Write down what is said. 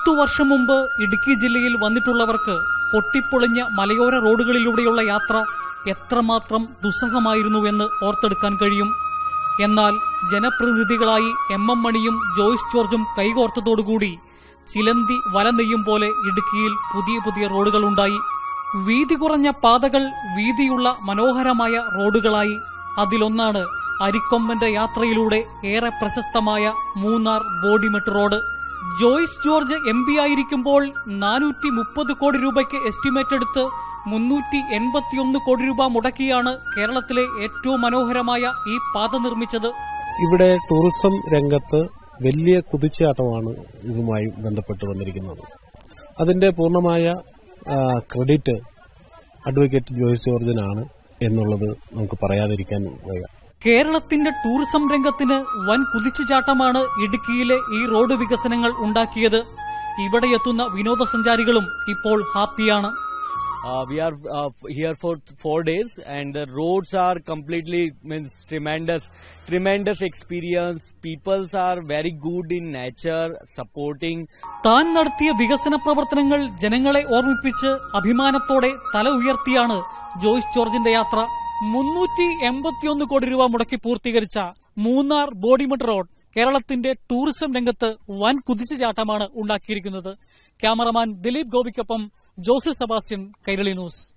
പത്തു വർഷം മുമ്പ് ഇടുക്കി ജില്ലയിൽ വന്നിട്ടുള്ളവർക്ക് പൊട്ടിപ്പൊളിഞ്ഞ മലയോര റോഡുകളിലൂടെയുള്ള യാത്ര എത്രമാത്രം ദുസ്സഹമായിരുന്നുവെന്ന് ഓർത്തെടുക്കാൻ കഴിയും എന്നാൽ ജനപ്രതിനിധികളായി എം എം മണിയും ജോയ്സ് ജോർജും കൈകോർത്തതോടുകൂടി ചിലന്തി വല നെയ്യും പോലെ ഇടുക്കിയിൽ പുതിയ പുതിയ റോഡുകളുണ്ടായി വീതി കുറഞ്ഞ പാതകൾ വീതിയുള്ള മനോഹരമായ റോഡുകളായി അതിലൊന്നാണ് അരിക്കൊമ്പന്റെ യാത്രയിലൂടെ ഏറെ പ്രശസ്തമായ Munnar Bodimettu road Joyce George M P ആയിരിക്കുമ്പോൾ നാനൂറ്റി മുപ്പത് കോടി രൂപയ്ക്ക് എസ്റ്റിമേറ്റ് എടുത്ത് മുന്നൂറ്റി എൺപത്തിയൊന്ന് കോടി രൂപ മുടക്കിയാണ് കേരളത്തിലെ ഏറ്റവും മനോഹരമായ ഈ പാത നിർമ്മിച്ചത് ഇവിടെ ടൂറിസം രംഗത്ത് വലിയ കുതിച്ചാട്ടമാണ് ഇതുമായി ബന്ധപ്പെട്ട് വന്നിരിക്കുന്നത് അതിന്റെ പൂർണ്ണമായ ആ, ക്രെഡിറ്റ് അഡ്വക്കേറ്റ് ജോയ്സ് ജോർജിനാണ് എന്നുള്ളത് നമുക്ക് പറയാതിരിക്കാൻ വയ്യ കേരളത്തിന്റെ ടൂറിസം രംഗത്തിന് വൻ കുതിച്ചുചാട്ടമാണ് ഇടുക്കിയിലെ ഈ റോഡ് വികസനങ്ങൾ ഉണ്ടാക്കിയത് ഇവിടെ എത്തുന്ന വിനോദസഞ്ചാരികളും ഇപ്പോൾ ഹാപ്പിയാണ് Uh, we are uh, here for th- four days, and the roads are completely means tremendous, tremendous experience. Peoples are very good in nature, supporting. താൻ നടത്തിയ വികസന പ്രവർത്തനങ്ങൾ ജനങ്ങളെ ഓർമ്മിപ്പിച്ച് അഭിമാനത്തോടെ തല ഉയർത്തിയാണ് ജോയ്സ് ജോർജിന്റെ യാത്ര മുന്നൂറ്റി എൺപത്തിയൊന്ന് കോടി രൂപ മുടക്കി പൂർത്തീകരിച്ച മൂന്നാർ ബോഡിമെട്ട് റോഡ് കേരളത്തിന്റെ ടൂറിസം രംഗത്ത് വൻ കുതിച്ചുചാട്ടമാണ് ഉണ്ടാക്കിയിരിക്കുന്നത് ക്യാമറമാൻ ദിലീപ് ഗോപിക്കൊപ്പം ജോസഫ് സെബാസ്റ്റ്യൻ കൈരളി ന്യൂസ്